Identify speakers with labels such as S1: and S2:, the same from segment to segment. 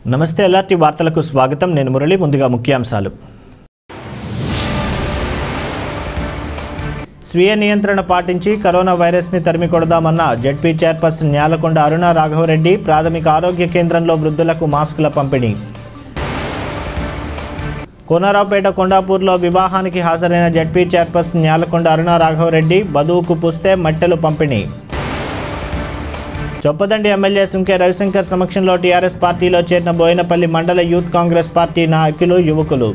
S1: నమస్తే ఎల్ఆర్టీ వార్తలకు స్వాగతం నేను మురళి ముందుగా ముఖ్యాంశాలు స్వీయ నియంత్రణ పాటించి కరోనా వైరస్ని తరిమి కొడదామన్న జడ్పీ చైర్పర్సన్ న్యాలకొండ అరుణ రాఘవరెడ్డి ప్రాథమిక ఆరోగ్య కేంద్రంలో వృద్ధులకు మాస్కుల పంపిణీ కోనరావుపేట కొండాపూర్లో వివాహానికి హాజరైన జడ్పీ చైర్పర్సన్ న్యాలకొండ అరుణ రాఘవరెడ్డి వధువుకు పుస్తే మట్టెలు పంపిణీ చొప్పదండి ఎమ్మెల్యే సుంకే రవిశంకర్ సమక్షంలో టీఆర్ఎస్ పార్టీలో చేరిన బోయినపల్లి మండల యూత్ కాంగ్రెస్ పార్టీ నాయకులు యువకులు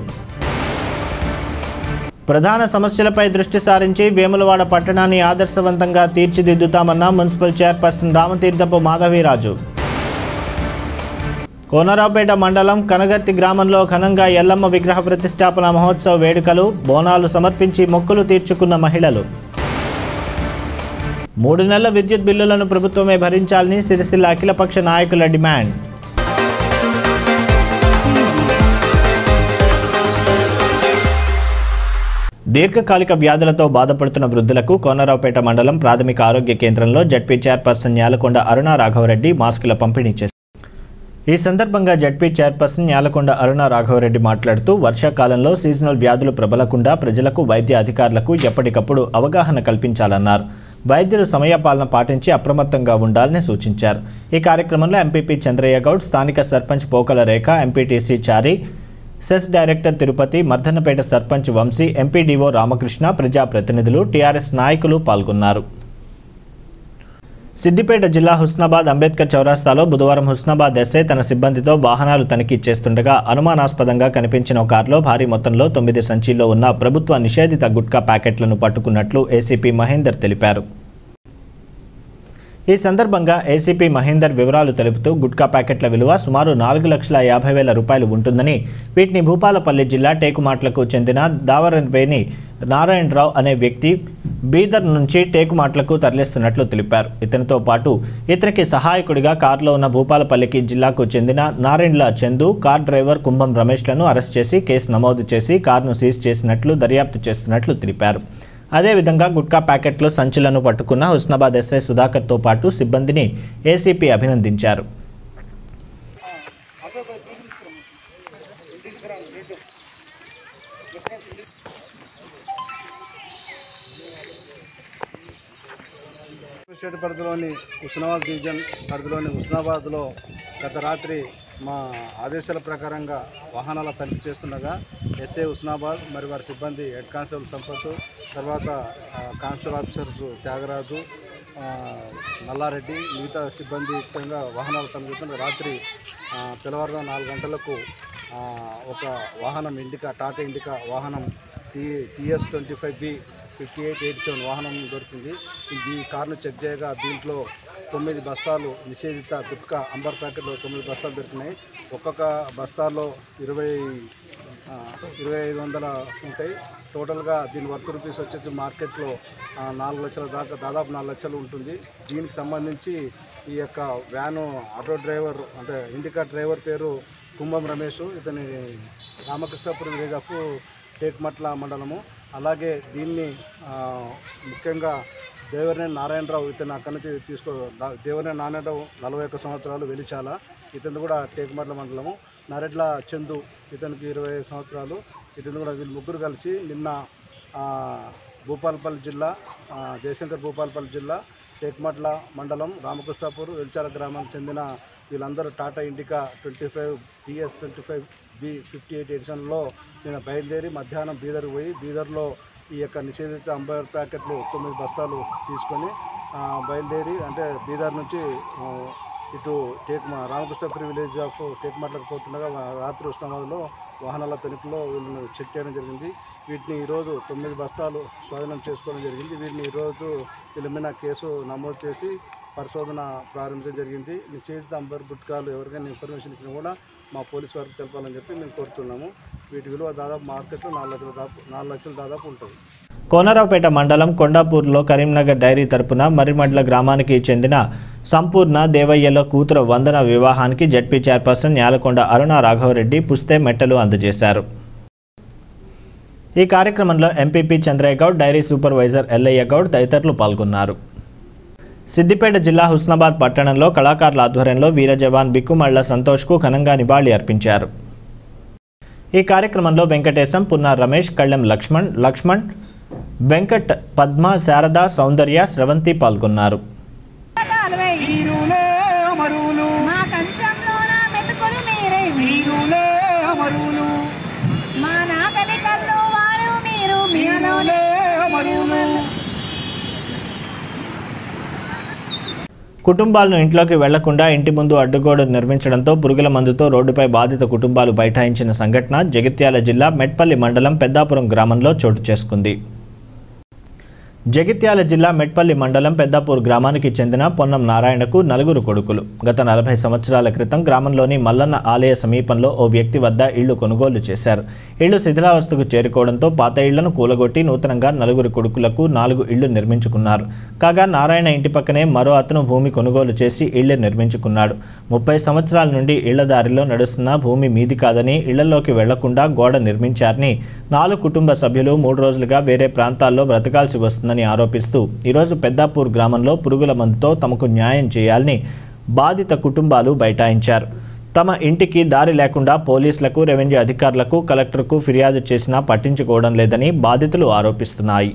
S1: ప్రధాన సమస్యలపై దృష్టి సారించి వేములవాడ పట్టణాన్ని ఆదర్శవంతంగా తీర్చిదిద్దుతామన్న మున్సిపల్ చైర్పర్సన్ రామతీర్థపు మాధవీరాజు కోనరావుపేట మండలం కనగర్తి గ్రామంలో ఘనంగా ఎల్లమ్మ విగ్రహ ప్రతిష్టాపన మహోత్సవ వేడుకలు బోనాలు సమర్పించి మొక్కులు తీర్చుకున్న మహిళలు మూడు నెలల విద్యుత్ బిల్లులను ప్రభుత్వమే భరించాలని సిరిసిల్ల అఖిలపక్ష నాయకుల డిమాండ్ దీర్ఘకాలిక వ్యాధులతో బాధపడుతున్న వృద్ధులకు కోనరావుపేట మండలం ప్రాథమిక ఆరోగ్య కేంద్రంలో జడ్పీ చైర్పర్సన్ న్యాలకొండ అరుణ రాఘవరెడ్డి మాస్కుల పంపిణీ చేశారు ఈ సందర్భంగా జడ్పీ చైర్పర్సన్ న్యాలకొండ అరుణ రాఘవరెడ్డి మాట్లాడుతూ వర్షాకాలంలో సీజనల్ వ్యాధులు ప్రబలకుండా ప్రజలకు వైద్య అధికారులకు ఎప్పటికప్పుడు అవగాహన కల్పించాలన్నారు వైద్యులు సమయపాలన పాటించి అప్రమత్తంగా ఉండాలని సూచించారు ఈ కార్యక్రమంలో ఎంపీపీ చంద్రయ్య గౌడ్ స్థానిక sarpanch Pokala Rekha MPTC Chari CESS director Tirupati Mardannapet sarpanch Vamshi MPDO Ramakrishna ప్రజాప్రతినిధులు టీఆర్ఎస్ నాయకులు పాల్గొన్నారు సిద్దిపేట జిల్లా హుస్నాబాద్ అంబేద్కర్ చౌరాస్తాలో బుధవారం హుస్నాబాద్ ఎస్ఐ తన సిబ్బందితో వాహనాలు తనిఖీ చేస్తుండగా అనుమానాస్పదంగా కనిపించిన ఒక కారులో భారీ మొత్తంలో తొమ్మిది సంచీల్లో ఉన్న ప్రభుత్వ నిషేధిత గుట్కా ప్యాకెట్లను పట్టుకున్నట్లు ఏసీపీ మహేందర్ తెలిపారు ఈ సందర్భంగా ఏసీపీ మహేందర్ వివరాలు తెలుపుతూ గుట్కా ప్యాకెట్ల విలువ సుమారు నాలుగు లక్షల యాభై వేల రూపాయలు ఉంటుందని వీటిని భూపాలపల్లి జిల్లా టేకుమాట్లకు చెందిన దావరవేణి నారాయణరావు అనే వ్యక్తి బీదర్ నుంచి టేకుమాట్లకు తరలిస్తున్నట్లు తెలిపారు ఇతనితో పాటు ఇతనికి సహాయకుడిగా కారులో ఉన్న భూపాలపల్లికి జిల్లాకు చెందిన నారాయణల చందు కార్ డ్రైవర్ కుంభం రమేష్లను అరెస్ట్ చేసి కేసు నమోదు చేసి కారును సీజ్ చేసినట్లు దర్యాప్తు చేస్తున్నట్లు తెలిపారు అదేవిధంగా గుట్కా ప్యాకెట్లు సంచులను పట్టుకున్న హుస్నాబాద్ ఎస్ఐ సుధాకర్తో పాటు సిబ్బందిని ఏసీపీ అభినందించారు
S2: స్టేట్ పరిధిలోని హుస్నాబాద్ డివిజన్ పరిధిలోని హుస్నాబాద్లో గత రాత్రి మా ఆదేశాల ప్రకారంగా వాహనాల తనిఖీ చేస్తుండగా ఎస్ఏ హుస్నాబాద్ మరి వారి సిబ్బంది హెడ్ కానిస్టేబుల్ సంపత్ తర్వాత ఆ, కానిస్టేబుల్ ఆఫీసర్స్ త్యాగరాజు ఆ, నల్లారెడ్డి మిగతా సిబ్బంది యుక్తంగా వాహనాలు తనిఖీ చేస్తుండగా రాత్రి ఆ, తెల్లవారుగా నాలుగు గంటలకు ఆ, ఒక వాహనం ఇండికా టాటా ఇండికా వాహనం T TS twenty five B fifty eight eighty seven వాహనం దొరికింది ఈ కార్ను చెక్ చేయగా దీంట్లో తొమ్మిది బస్తాలు నిషేధిత గుట్కా అంబర్ ప్యాకెట్లో తొమ్మిది బస్తాలు దొరికినాయి ఒక్కొక్క బస్తాలో ఇరవై ఆ, ఇరవై ఐదు వందల ఉంటాయి టోటల్గా దీని వర్త్ రూపీస్ వచ్చేసి మార్కెట్లో ఆ, నాలుగు లక్షల దాకా దాదాపు నాలుగు లక్షలు ఉంటుంది దీనికి సంబంధించి ఈ యొక్క వ్యాను ఆటో డ్రైవర్ అంటే ఇండికా డ్రైవర్ పేరు కుంభం రమేష్ ఇతని రామకృష్ణాపురం విలేజ్ ఆఫ్ టేక్మట్ల మండలము అలాగే దీన్ని ఆ, ముఖ్యంగా దేవరనేని నారాయణరావు ఇతను అక్కడి నుంచి తీసుకో దా- దేవరనేని నారాయణరావు నలభై ఒక్క సంవత్సరాలు వెలిచాల ఇతను కూడా టేకుమట్ల మండలము నరెడ్ల చందు ఇతనికి ఇరవై ఐదు సంవత్సరాలు ఇతను కూడా వీళ్ళు ముగ్గురు కలిసి నిన్న ఆ, భూపాలపల్లి జిల్లా ఆ, జయశంకర్ భూపాలపల్లి జిల్లా టేక్మట్ల మండలం రామకృష్ణాపూర్ వెల్చాల గ్రామానికి చెందిన వీళ్ళందరూ Tata Indica twenty five TS twenty five B fifty eight ఎడిషన్లో నేను బయలుదేరి మధ్యాహ్నం బీదర్ పోయి బీదర్లో ఈ యొక్క నిషేధిత అంబర్ ప్యాకెట్లు తొమ్మిది బస్తాలు తీసుకొని ఆ, బయలుదేరి అంటే బీదర్ నుంచి ఆ, ఇటు టేక్ మా రామకృష్ణపురి విలేజ్ ఆఫ్ టేక్మట్లకు పోతుండగా వా- రాత్రి ఉష్ణమాదలో వాహనాల తనిఖీలో వీళ్ళని చెక్ చేయడం జరిగింది వీటిని ఈరోజు తొమ్మిది బస్తాలు స్వాధీనం చేసుకోవడం జరిగింది వీటిని ఈరోజు వీళ్ళ మీద కేసు నమోదు చేసి పరిశోధన ప్రారంభించడం జరిగింది నిషేధిత అంబర్ గుట్కాలు ఎవరికైనా ఇన్ఫర్మేషన్ ఇచ్చినా కూడా మా పోలీస్ వారికి తెలపాలని చెప్పి మేము కోరుతున్నాము వీటి విలువ దాదాపు మార్కెట్లో నాలుగు లక్షల దాదాపు నాలుగు లక్షల దాదాపు ఉంటుంది
S1: కోనరావుపేట మండలం కొండాపూర్లో కరీంనగర్ డైరీ తరపున మర్రిమడ్ల గ్రామానికి చెందిన సంపూర్ణ దేవయ్యల కూతురు వందన వివాహానికి జడ్పీ చైర్పర్సన్ న్యాలకొండ అరుణ రాఘవరెడ్డి పుస్తే మెట్టలు అందజేశారు ఈ కార్యక్రమంలో MPP Chandraiah Goud dairy supervisor Yellaiah Goud తదితరులు పాల్గొన్నారు సిద్దిపేట జిల్లా హుస్నాబాద్ పట్టణంలో కళాకారుల ఆధ్వర్యంలో వీర జవాన్ బిక్కుమళ్ల సంతోష్కు ఘనంగా నివాళి అర్పించారు ఈ కార్యక్రమంలో వెంకటేశం పున్నార్ రమేష్ కళ్ళెం లక్ష్మణ్ లక్ష్మణ్ వెంకట్ పద్మ శారద సౌందర్య స్రవంతి పాల్గొన్నారు
S3: కాలువై
S4: వీరులే అమరులు
S3: మా కంచంలోన మెతుకులు మీరే
S4: వీరులే అమరులు
S3: మా నాగలి కళ్ళు వారు మీరు మీలోనే
S4: వీరులే అమరులు
S1: కుటుంబాలను ఇంట్లోకి వెళ్లకుండా ఇంటి ముందు అడ్డుగోడ నిర్మించడంతో పురుగుల మందుతో రోడ్డుపై బాధిత కుటుంబాలు బైఠాయించిన సంఘటన జగిత్యాల జిల్లా మెట్పల్లి మండలం పెద్దాపురం గ్రామంలో చోటు చేసుకుంది జగిత్యాల జిల్లా మెట్పల్లి మండలం పెద్దాపూర్ గ్రామానికి చెందిన పొన్నం నారాయణకు నలుగురు కొడుకులు గత నలభై సంవత్సరాల క్రితం గ్రామంలోని మల్లన్న ఆలయ సమీపంలో ఓ వ్యక్తి వద్ద ఇళ్లు కొనుగోలు చేశారు ఇళ్లు శిథిలావస్థకు చేరుకోవడంతో పాత ఇళ్లను కూలగొట్టి నూతనంగా నలుగురు కొడుకులకు నాలుగు ఇళ్లు నిర్మించుకున్నారు కాగా నారాయణ ఇంటి పక్కనే మరో అతను భూమి కొనుగోలు చేసి ఇళ్లు నిర్మించుకున్నాడు ముప్పై సంవత్సరాల నుండి ఇళ్ల దారిలో నడుస్తున్న భూమి మీది కాదని ఇళ్లలోకి వెళ్లకుండా గోడ నిర్మించారని నాలుగు కుటుంబ సభ్యులు మూడు రోజులుగా వేరే ప్రాంతాల్లో బ్రతకాల్సి వస్తుందని ఆరోపిస్తూ ఈరోజు పెద్దాపూర్ గ్రామంలో పురుగుల మందుతో తమకు న్యాయం చేయాలని బాధిత కుటుంబాలు బైఠాయించారు తమ ఇంటికి దారి లేకుండా పోలీసులకు రెవెన్యూ అధికారులకు కలెక్టర్కు ఫిర్యాదు చేసినా పట్టించుకోవడం లేదని బాధితులు ఆరోపిస్తున్నాయి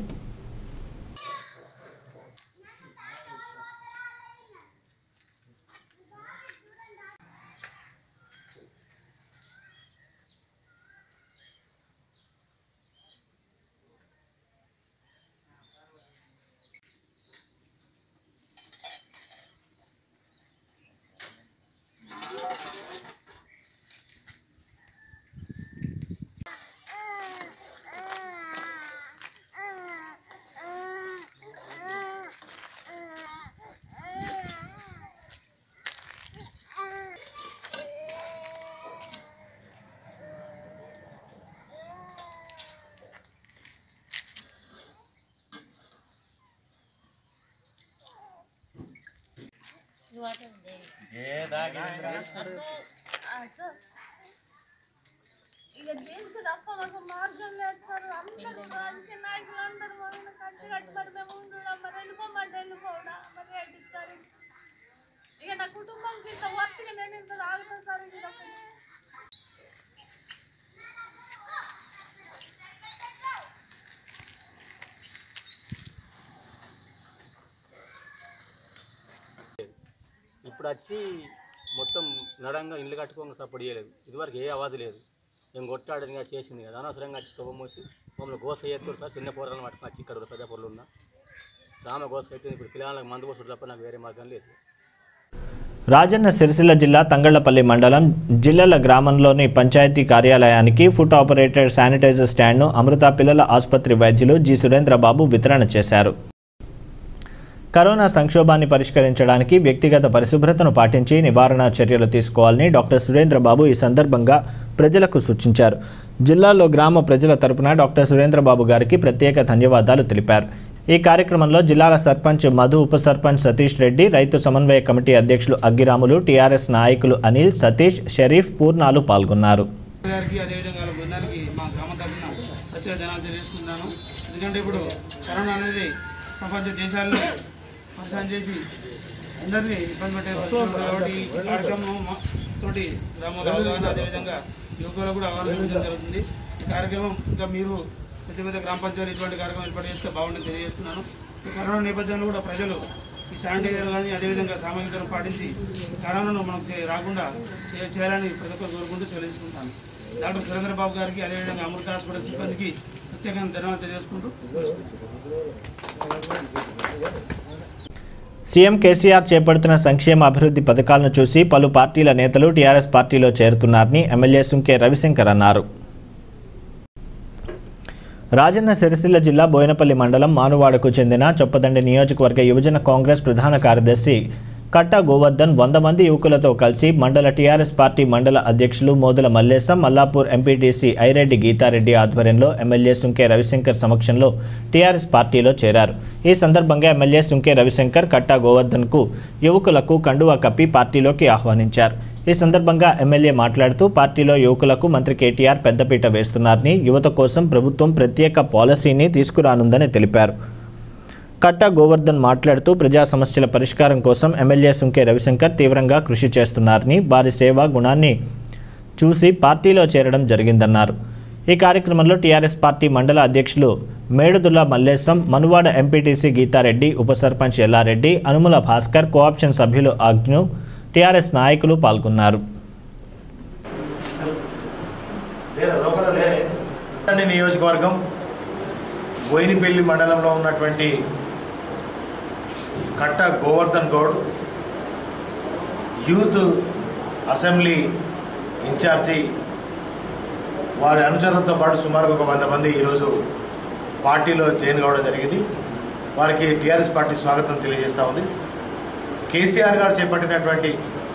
S5: ఇక దీనికి తప్ప ఒక మార్గం లేదు సార్ అందరూ రాజకీయ నాయకులు అందరూ మమ్మల్ని కట్టి కట్టి మరి మేము ఉండున్నాం మరి వెళ్ళిపోమంటే వెళ్ళిపోవడా మరి ఏడిస్తారు ఇక నా కుటుంబంకి ఇంత వర్తిగా నేను ఇంత తాగుతాను సార్ ఇది ఒకటి.
S6: ఇప్పుడు వచ్చి మొత్తం నడంగా ఇల్లు కట్టుకోగా సపోర్ట్ చేయలేదు ఇదివరకు ఏ అవాజు లేదు నేను కొట్టాడని కదా చేసింది కదా అనవసరంగా వచ్చి తొవ్వమోసి మమ్మల్ని గోస ఎత్తుడు సార్ చిన్న కూరలను పట్టుకుని వచ్చి ఇక్కడ పెద్ద పొరలు ఉన్నా రామ గోస ఎత్తుంది ఇప్పుడు పిల్లలకు మందు పోసుడు తప్ప నాకు వేరే మార్గం లేదు
S1: రాజన్న సిరిసిల్ల జిల్లా తంగళ్లపల్లి మండలం జిల్లల గ్రామంలోని పంచాయతీ కార్యాలయానికి ఫుట్ ఆపరేటెడ్ శానిటైజర్ స్టాండ్ను అమృత పిల్లల ఆసుపత్రి వైద్యులు జి సురేంద్రబాబు వితరణ చేశారు కరోనా సంక్షోభాన్ని పరిష్కరించడానికి వ్యక్తిగత పరిశుభ్రతను పాటించి నివారణ చర్యలు తీసుకోవాలని డాక్టర్ సురేంద్రబాబు ఈ సందర్భంగా ప్రజలకు సూచించారు జిల్లాలో గ్రామ ప్రజల తరపున డాక్టర్ సురేంద్రబాబు గారికి ప్రత్యేక ధన్యవాదాలు తెలిపారు ఈ కార్యక్రమంలో జిల్లాల సర్పంచ్ మధు ఉప సర్పంచ్ సతీష్ రెడ్డి రైతు సమన్వయ కమిటీ అధ్యక్షులు అగ్గిరాములు టీఆర్ఎస్ నాయకులు అనిల్ సతీష్ షరీఫ్ పూర్ణాలు పాల్గొన్నారు
S4: గారికి అదేవిధంగా వాళ్ళ బృందానికి మా గ్రామ తరఫున ప్రత్యేక ధనాలు తెలియజేసుకుంటున్నాను ఎందుకంటే ఇప్పుడు కరోనా అనేది ప్రపంచ దేశాల్లో పరిశ్రమ చేసి అందరినీ ఇబ్బంది పెట్టే పరిస్థితి ఉంది కాబట్టి ఈ కార్యక్రమం మా- తోటి గ్రామంలో అవగాహన అదేవిధంగా యువకులకు కూడా అవగాహన కల్పించడం జరుగుతుంది ఈ కార్యక్రమం ఇంకా మీరు పెద్ద పెద్ద గ్రామ పంచాయతీ ఇటువంటి కార్యక్రమం ఏర్పాటు చేస్తే బాగుంటుంది తెలియజేస్తున్నాను ఈ కరోనా నేపథ్యంలో కూడా ప్రజలు ఈ శానిటైజర్ కానీ అదేవిధంగా సామాజికతను పాటించి కరోనాను మనకు చే- రాకుండా చే- చేయాలని ప్రతి ఒక్కరు కోరుకుంటూ చెల్లించుకుంటాను డాక్టర్ సురేంద్ర బాబు గారికి అదేవిధంగా అమృత హాస్పిటల్ సిబ్బందికి ప్రత్యేకంగా ధన్యవాదాలు తెలియజేసుకుంటూ
S1: సీఎం కేసీఆర్ చేపడుతున్న సంక్షేమ అభివృద్ధి పథకాలను చూసి పలు పార్టీల నేతలు టీఆర్ఎస్ పార్టీలో చేరుతున్నారని ఎమ్మెల్యే సుంకే రవిశంకర్ అన్నారు రాజన్న సిరిసిల్ల జిల్లా బోయినపల్లి మండలం మానువాడకు చెందిన చొప్పదండి నియోజకవర్గ యువజన కాంగ్రెస్ ప్రధాన కార్యదర్శి కట్ట గోవర్ధన్ వంద మంది యువకులతో కలిసి మండల టీఆర్ఎస్ పార్టీ మండల అధ్యక్షులు మోదుల మల్లేశం మల్లాపూర్ ఎంపీటీసీ ఐరెడ్డి గీతారెడ్డి ఆధ్వర్యంలో ఎమ్మెల్యే సుంకే రవిశంకర్ సమక్షంలో టీఆర్ఎస్ పార్టీలో చేరారు ఈ సందర్భంగా ఎమ్మెల్యే సుంకే రవిశంకర్ కట్టా గోవర్ధన్కు యువకులకు కండువా కప్పి పార్టీలోకి ఆహ్వానించారు ఈ సందర్భంగా ఎమ్మెల్యే మాట్లాడుతూ పార్టీలో యువకులకు మంత్రి కేటీఆర్ పెద్దపీట వేస్తున్నారని యువత కోసం ప్రభుత్వం ప్రత్యేక పాలసీని తీసుకురానుందని తెలిపారు కట్టా గోవర్ధన్ మాట్లాడుతూ ప్రజా సమస్యల పరిష్కారం కోసం ఎమ్మెల్యే సుంకే రవిశంకర్ తీవ్రంగా కృషి చేస్తున్నారని వారి సేవా గుణాన్ని చూసి పార్టీలో చేరడం జరిగిందన్నారు ఈ కార్యక్రమంలో టీఆర్ఎస్ పార్టీ మండల అధ్యక్షులు మేడుదుల్లా మల్లేశం మనువాడ ఎంపీటీసీ గీతారెడ్డి ఉప సర్పంచ్ ఎల్లారెడ్డి అనుముల భాస్కర్ కోఆప్షన్ సభ్యులు అగ్ను టీఆర్ఎస్ నాయకులు పాల్గొన్నారు
S7: అన్ని నియోజకవర్గం బోయినపల్లి మండలంలో ఉన్నటువంటి Katta Govardhan Goud youth assembly incharge వారి అనుచరులతో పాటు సుమారు ఒక వంద మంది ఈరోజు పార్టీలో జాయిన్ కావడం జరిగింది వారికి టీఆర్ఎస్ పార్టీ స్వాగతం తెలియజేస్తూ ఉంది కేసీఆర్ గారు చేపట్టినటువంటి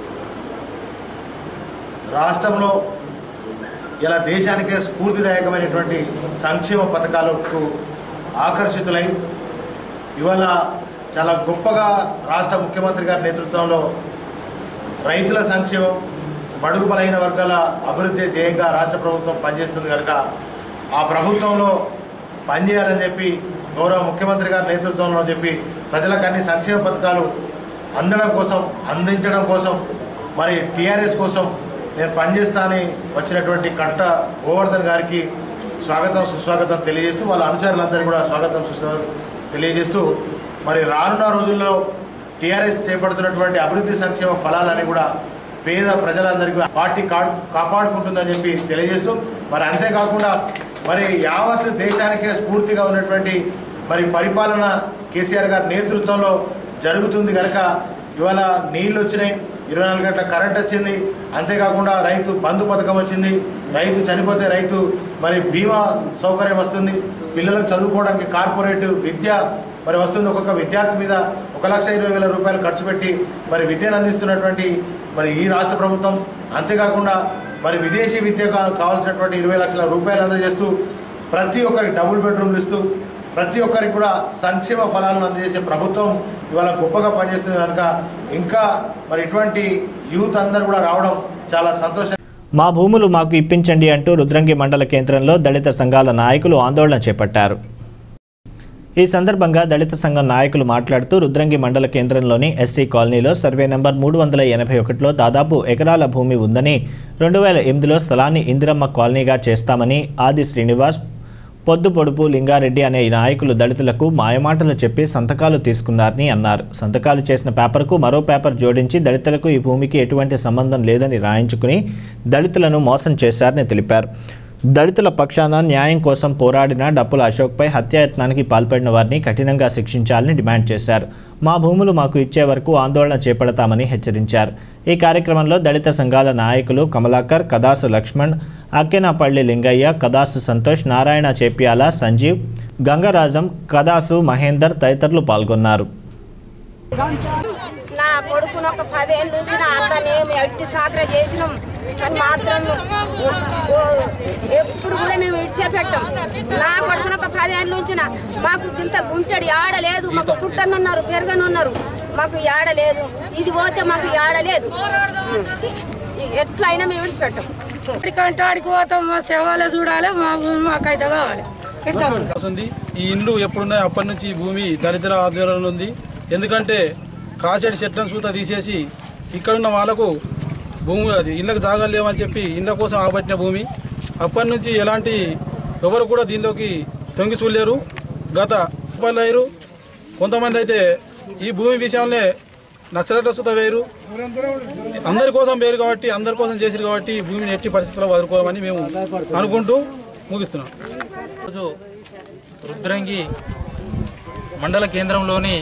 S7: రాష్ట్రంలో ఇలా దేశానికే స్ఫూర్తిదాయకమైనటువంటి సంక్షేమ పథకాలకు ఆకర్షితులై ఇవాళ చాలా గొప్పగా రాష్ట్ర ముఖ్యమంత్రి గారి నేతృత్వంలో రైతుల సంక్షేమం బడుగు బలహీన వర్గాల అభివృద్ధి ధ్యేయంగా రాష్ట్ర ప్రభుత్వం పనిచేస్తుంది కనుక ఆ ప్రభుత్వంలో పనిచేయాలని చెప్పి గౌరవ ముఖ్యమంత్రి గారి నేతృత్వంలో చెప్పి ప్రజలకు అన్ని సంక్షేమ పథకాలు అందడం కోసం అందించడం కోసం మరి టీఆర్ఎస్ కోసం నేను పనిచేస్తానని వచ్చినటువంటి కట్ట గోవర్ధన్ గారికి స్వాగతం సుస్వాగతం తెలియజేస్తూ వాళ్ళ అనుచరులందరికీ కూడా స్వాగతం సుస్వాగతం తెలియజేస్తూ మరి రానున్న రోజుల్లో టీఆర్ఎస్ చేపడుతున్నటువంటి అభివృద్ధి సంక్షేమ ఫలాలని కూడా పేద ప్రజలందరికీ పార్టీ కాడు కాపాడుకుంటుందని చెప్పి తెలియజేస్తూ మరి అంతేకాకుండా మరి యావత్ దేశానికే స్ఫూర్తిగా ఉన్నటువంటి మరి పరిపాలన కేసీఆర్ గారి నేతృత్వంలో జరుగుతుంది కనుక ఇవాళ నీళ్ళు వచ్చినాయి ఇరవై నాలుగు గంటల కరెంట్ వచ్చింది అంతేకాకుండా రైతు బంధు పథకం వచ్చింది రైతు చనిపోతే రైతు మరి బీమా సౌకర్యం వస్తుంది పిల్లలకు చదువుకోవడానికి కార్పొరేట్ విద్య మరి వస్తుంది ఒక్కొక్క విద్యార్థి మీద ఒక లక్ష ఇరవై వేల రూపాయలు ఖర్చు పెట్టి మరి విద్యను అందిస్తున్నటువంటి మరి ఈ రాష్ట్ర ప్రభుత్వం అంతేకాకుండా మరి విదేశీ విద్య కా- కావాల్సినటువంటి ఇరవై లక్షల రూపాయలు అందజేస్తూ ప్రతి ఒక్కరికి డబుల్ బెడ్రూమ్లు ఇస్తూ ప్రతి ఒక్కరికి కూడా సంక్షేమ ఫలాలను అందజేసే ప్రభుత్వం ఇవాళ గొప్పగా పనిచేస్తుంది కనుక ఇంకా మరి ఇటువంటి యూత్ అందరూ కూడా రావడం చాలా సంతోషం
S1: మా భూములు మాకు ఇప్పించండి అంటూ రుద్రంగి మండల కేంద్రంలో దళిత సంఘాల నాయకులు ఆందోళన చేపట్టారు ఈ సందర్భంగా దళిత సంఘం నాయకులు మాట్లాడుతూ రుద్రంగి మండల కేంద్రంలోని ఎస్సీ కాలనీలో సర్వే నెంబర్ మూడు వందల ఎనభై ఒకటిలో దాదాపు ఎకరాల భూమి ఉందని రెండు వేల ఎనిమిదిలో స్థలాన్ని ఇందిరమ్మ కాలనీగా చేస్తామని ఆది శ్రీనివాస్ పొద్దు పొడుపు లింగారెడ్డి అనే ఈ నాయకులు దళితులకు మాయమాటలు చెప్పి సంతకాలు తీసుకున్నారని అన్నారు సంతకాలు చేసిన పేపర్కు మరో పేపర్ జోడించి దళితులకు ఈ భూమికి ఎటువంటి సంబంధం లేదని రాయించుకుని దళితులను మోసం చేశారని తెలిపారు దళితుల పక్షాన న్యాయం కోసం పోరాడిన డప్పుల అశోక్పై హత్యాయత్నానికి పాల్పడిన వారిని కఠినంగా శిక్షించాలని డిమాండ్ చేశారు మా భూములు మాకు ఇచ్చే వరకు ఆందోళన చేపడతామని హెచ్చరించారు ఈ కార్యక్రమంలో దళిత సంఘాల నాయకులు కమలాకర్ కదాసు లక్ష్మణ్ అక్కెనపల్లి లింగయ్య కదాసు సంతోష్ నారాయణ చేప్యాల సంజీవ్ గంగరాజం కదాసు మహేందర్ తదితరులు పాల్గొన్నారు
S3: నా కొడుకును ఒక పదేళ్ళ నుంచి నా అన్నని మేము ఎట్టి సాకర చేసినాం కానీ మాత్రం ఓ- ఓ- ఎప్పుడు కూడా మేము ఇడిచేపెట్టాం నా కొడుకును ఒక పదేళ్ళ నుంచి నా- మాకు ఇంత గుంటడి ఆడలేదు మాకు పుట్టనున్నారు పెరగనున్నారు మాకు ఆడలేదు ఇది పోతే మాకు ఆడలేదు ఎట్లయినా మేము విడిచిపెట్టాం
S5: ఎక్కడికంటే ఆడికి పోతాం మా సేవలు చూడాలి మా భూమి మాకైతే కావాలి ఇట్లా
S8: ఉంది ఈ ఇండ్లు ఎప్పుడున్నాయో అప్పటి నుంచి ఈ భూమి దళితుల ఆధ్వర్యంలో ఉంది ఎందుకంటే కాచెడి చెట్లను సూత తీసేసి ఇక్కడున్న వాళ్ళకు భూమి అది ఇళ్ళకు జాగాలు లేవని చెప్పి ఇళ్ళ కోసం ఆపట్టిన భూమి అప్పటి నుంచి ఎలాంటి ఎవరు కూడా దీనిలోకి తొంగి చూడలేరు గత రూపాయలు అయ్యారు కొంతమంది అయితే ఈ భూమి విషయంలో నక్సలైట్ల సుత వేరు అందరి కోసం వేరు కాబట్టి అందరి కోసం చేసిరు కాబట్టి ఈ భూమిని ఎట్టి పరిస్థితుల్లో వదులుకోవాలని మేము అనుకుంటూ ముగిస్తున్నాం
S9: ఈరోజు రుద్రంగి మండల కేంద్రంలోని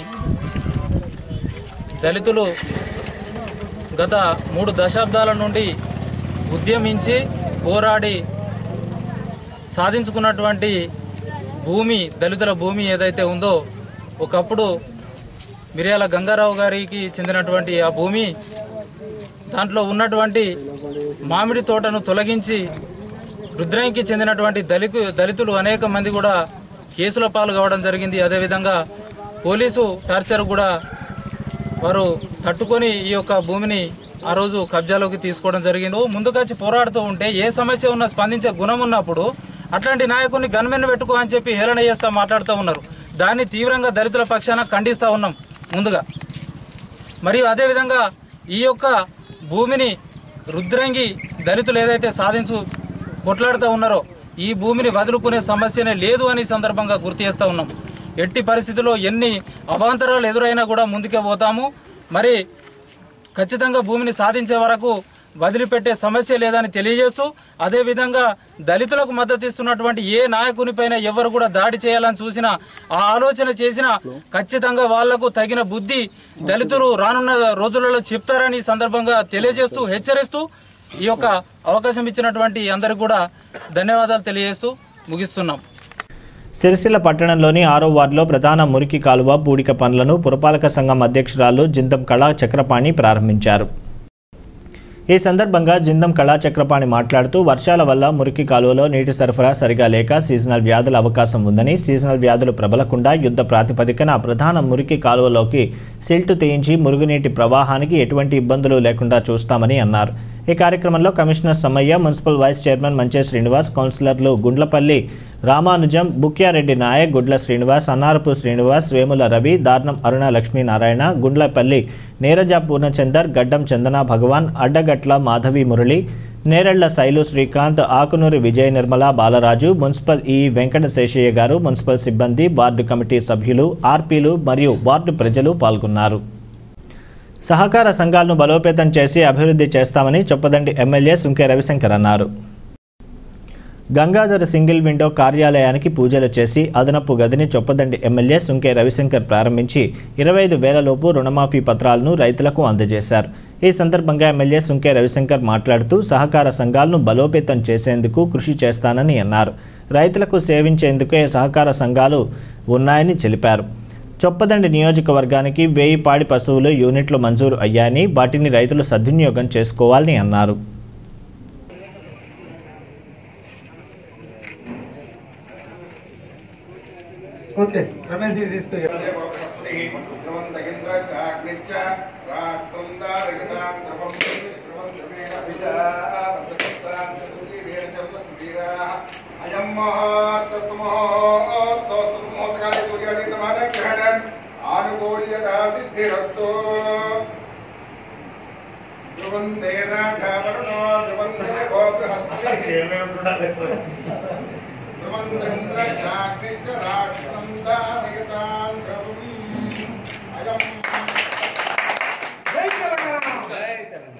S9: దళితులు గత మూడు దశాబ్దాల నుండి ఉద్యమించి పోరాడి సాధించుకున్నటువంటి భూమి దళితుల భూమి ఏదైతే ఉందో ఒకప్పుడు మిర్యాల గంగారావు గారికి చెందినటువంటి ఆ భూమి దాంట్లో ఉన్నటువంటి మామిడి తోటను తొలగించి రుద్రానికి చెందినటువంటి దళితు దళితులు అనేక మంది కూడా కేసుల పాలు కావడం జరిగింది అదేవిధంగా పోలీసు టార్చర్ కూడా వారు తట్టుకొని ఈ యొక్క భూమిని ఆ రోజు కబ్జాలోకి తీసుకోవడం జరిగింది ముందుకొచ్చి పోరాడుతూ ఉంటే ఏ సమస్య ఉన్నా స్పందించే గుణం ఉన్నప్పుడు అట్లాంటి నాయకుడిని గన్మెన్ పెట్టుకో అని చెప్పి హేళన చేస్తా మాట్లాడుతూ ఉన్నారు దాన్ని తీవ్రంగా దళితుల పక్షాన ఖండిస్తూ ఉన్నాం ముందుగా మరియు అదేవిధంగా ఈ యొక్క భూమిని రుద్రంగి దళితులు ఏదైతే సాధించు కొట్లాడుతూ ఉన్నారో ఈ భూమిని వదులుకునే సమస్యనే లేదు అని ఈ సందర్భంగా గుర్తు చేస్తూ ఉన్నాం ఎట్టి పరిస్థితుల్లో ఎన్ని అవాంతరాలు ఎదురైనా కూడా ముందుకే పోతాము మరి ఖచ్చితంగా భూమిని సాధించే వరకు వదిలిపెట్టే సమస్య లేదని తెలియజేస్తూ అదేవిధంగా దళితులకు మద్దతు ఇస్తున్నటువంటి ఏ నాయకునిపైన ఎవరు కూడా దాడి చేయాలని చూసినా ఆ ఆలోచన చేసినా ఖచ్చితంగా వాళ్లకు తగిన బుద్ధి దళితులు రానున్న రోజులలో చెప్తారని ఈ సందర్భంగా తెలియజేస్తూ హెచ్చరిస్తూ ఈ యొక్క అవకాశం ఇచ్చినటువంటి అందరికి కూడా ధన్యవాదాలు తెలియజేస్తూ ముగిస్తున్నాం
S1: సిరిసిల్ల పట్టణంలోని ఆరో వార్డులో ప్రధాన మురికి కాలువ పూడిక పనులను పురపాలక సంఘం అధ్యక్షురాలు జిందం కళా చక్రపాణి ప్రారంభించారు ఈ సందర్భంగా జిందం కళా చక్రపాణి మాట్లాడుతూ వర్షాల వల్ల మురికి కాలువలో నీటి సరఫరా సరిగా లేక సీజనల్ వ్యాధుల అవకాశం ఉందని సీజనల్ వ్యాధులు ప్రబలకుండా యుద్ధ ప్రాతిపదికన ప్రధాన మురికి కాలువలోకి సిల్టు తీయించి మురుగునీటి ప్రవాహానికి ఎటువంటి ఇబ్బందులు లేకుండా చూస్తామని అన్నారు ఈ కార్యక్రమంలో commissioner Sammaiah municipal vice chairman Manche Srinivas కౌన్సిలర్లు గుండ్లపల్లి రామానుజం బుక్యారెడ్డి నాయక్ గుడ్ల శ్రీనివాస్ అన్నారపు శ్రీనివాస్ వేముల రవి దార్నం అరుణ లక్ష్మీనారాయణ గుండ్లపల్లి నీరజ పూర్ణచందర్ గడ్డం చందన భగవాన్ అడ్డగట్ల మాధవి మురళి నేరెళ్ల శైలు శ్రీకాంత్ ఆకునూరి విజయ నిర్మల బాలరాజు మున్సిపల్ ఈ వెంకట శేషయ్య గారు మున్సిపల్ సిబ్బంది వార్డు కమిటీ సభ్యులు ఆర్పీలు మరియు వార్డు ప్రజలు పాల్గొన్నారు సహకార సంఘాలను బలోపేతం చేసి అభివృద్ధి చేస్తామని చొప్పదండి ఎమ్మెల్యే సుంకే రవిశంకర్ అన్నారు గంగాధర సింగిల్ విండో కార్యాలయానికి పూజలు చేసి అదనపు గదిని చొప్పదండి ఎమ్మెల్యే సుంకే రవిశంకర్ ప్రారంభించి ఇరవై ఐదు వేలలోపు రుణమాఫీ పత్రాలను రైతులకు అందజేశారు ఈ సందర్భంగా ఎమ్మెల్యే సుంకే రవిశంకర్ మాట్లాడుతూ సహకార సంఘాలను బలోపేతం చేసేందుకు కృషి చేస్తానని అన్నారు రైతులకు సేవించేందుకే సహకార సంఘాలు ఉన్నాయని తెలిపారు చొప్పదండి నియోజకవర్గానికి వెయ్యి పాడి పశువులు యూనిట్లు మంజూరు అయ్యాయని వాటిని రైతులు సద్వినియోగం చేసుకోవాలని అన్నారు
S10: ఓకే రమేష్ జీ తీసుకో
S11: అయం మహాత్తస్తమోత్తకాలి సూర్యాదిత్యమాన గ్రహణం ఆనుకూల్యత సిద్ధిరస్తు ధ్రువంతే రాఘవరుణో ధ్రువంతే గో బృహస్పతి ధ్రువంద్రాగ్నిచ్చ రాక్షసం దానయతాం ధ్రువం అయం జై తెలంగాణ జై తెలంగాణ